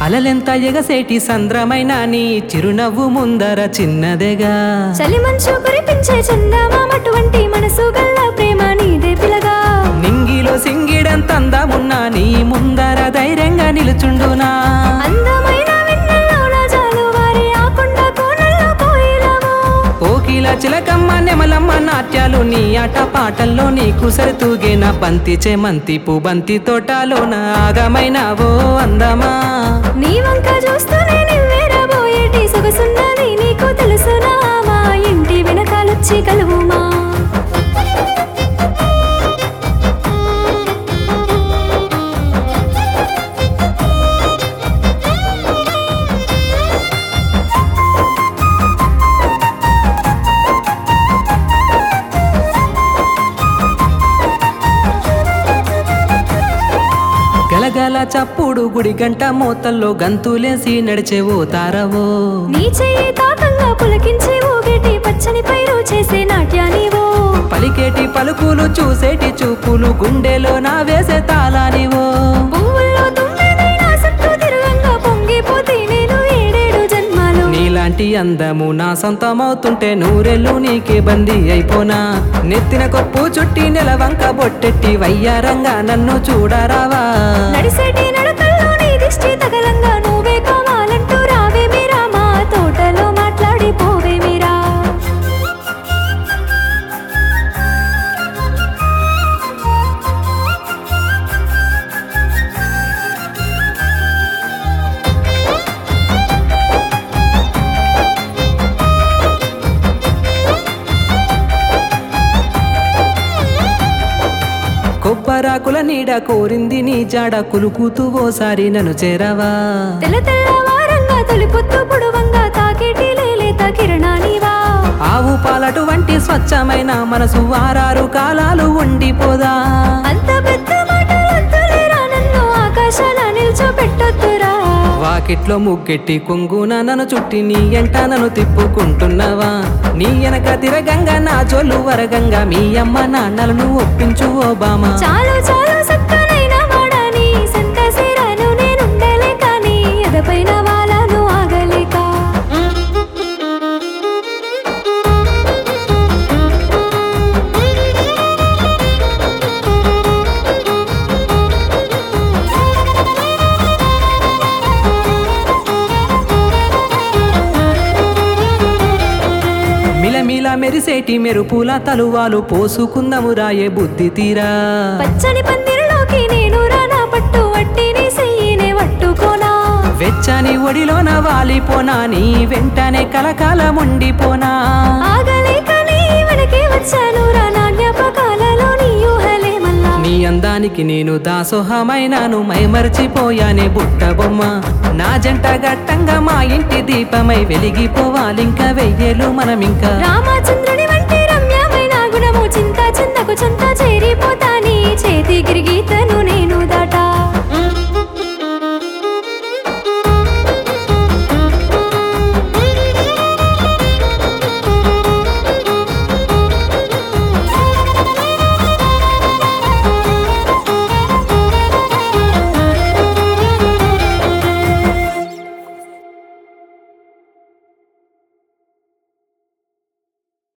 అలలెంత ఎగసేటి సంద్రమైన నీ చిరునవ్వు ముందర చిన్నదేగా చలి మంచు కురిపించే చందమామటువంటి మనసు గల్ల ప్రేమ నీదే పిలగా నింగిలో సింగిడంత అందమున్నా నీ ముందర ధైర్యంగా నిలుచుండునా అందమైన వెన్నెల్లోన జాలువారి ఆ కొండ కోనల్లో కోయిలము కోకిల చిలకమ్మ నెమలమ్మ నాట్యాలు నీ ఆట పాటల్లో నీకు సరితూగేన బంతి చేమంతి పుబంతి తోటలోన ఆగమైనావో అందమా నీ వంక చూస్తూనే నివ్వేరబోయేటి సొగసున్నది నీకు తెలుసునా మా ఇంటి వెనకాలొచ్చి కలువుమా గలగల చప్పుడు గుడి గంట మోతల్లో గంతులేసి నడిచేవో తారవో నీ చెయ్యి తాకంగా పులకించి ఊగేటి పచ్చని పైరు చేసే నాట్యానివో పలికేటి పలుకులు చూసేటి చూపులు గుండెలో నా వేసే తాళానివో పువ్వుల్లో తుమ్మెదైనా చుట్టూ తిరగంగా పొంగిపోతే నేను ఏడేడు జన్మాలు నీలాంటి అందము నా సొంతమవుతుంటే నూరెళ్ళు నీకే బందీ అయిపోనా నెత్తిన కొప్పు చుట్టి నెలవంక బొట్టెట్టి వయ్యారంగా నన్ను చూడరావా నడిసేటి నడకల్లో నీ దిష్టి తగలంగా నువ్వే కావాలంటూ రావే మీరా మా తోటలో మాట్లాడి పోవే మీరా కొబ్బరాకుల నీడ కోరింది నీ జాడ కులుకుతూ ఓసారి నన్ను చేరవా తెల్ల తెల్లవారంగా తొలి పొత్తు పొడవంగా తాకేటి లేలేత కిరణానివా ఆవు పాలటు వంటి స్వచ్ఛమైన మనసు వారారు కాలాలు ఉండిపోదా అంత పెద్ద మాటలంతులేరా నన్ను ఆకాశాల నిల్చోబెట్టొద్దురా వాకిట్లో ముగ్గెట్టి కొంగున నన్ను చుట్టి నీ ఎంట నన్ను తిప్పుకుంటున్నావా నీ వెనక తిరగంగా నా జోలు వరగంగా మీ అమ్మ నాన్నలను ఒప్పించు ఓబామా చాలు చాలు సక్కనైన వాడని సంత సేరాను నేనుండలే కానీ ఎదపైన వాళ్ళను ఆగలేక మిలమిల మెరిసేటి మెరుపుల తలువాలు పోసుకుందము రాయే బుద్ధి తీరా పచ్చని పందిరిలోకి నేను రానా పట్టు వట్టిని సెయ్యినే పట్టుకోనా వెచ్చని ఒడిలోన వాలిపోనా నీ వెంటనే కలకాలముండిపోనా ఆగలేక నీ వెనకే వచ్చాను రానా జ్ఞాపకాలలో నీ ఊహలే మళ్ళా నీ అందానికి నేను దాసోహమైనాను మైమర్చిపోయానే బుట్ట బొమ్మ నా జంట గట్టంగా మా ఇంటి దీపమై వెలిగిపోవాలింక వెయ్యేలు మనమింకా రామచంద్రుడి వంటి రమ్యమైన గుణము చింత చింతకు చింత చేరిపోతా నీ చేతి గిరిగీతను నే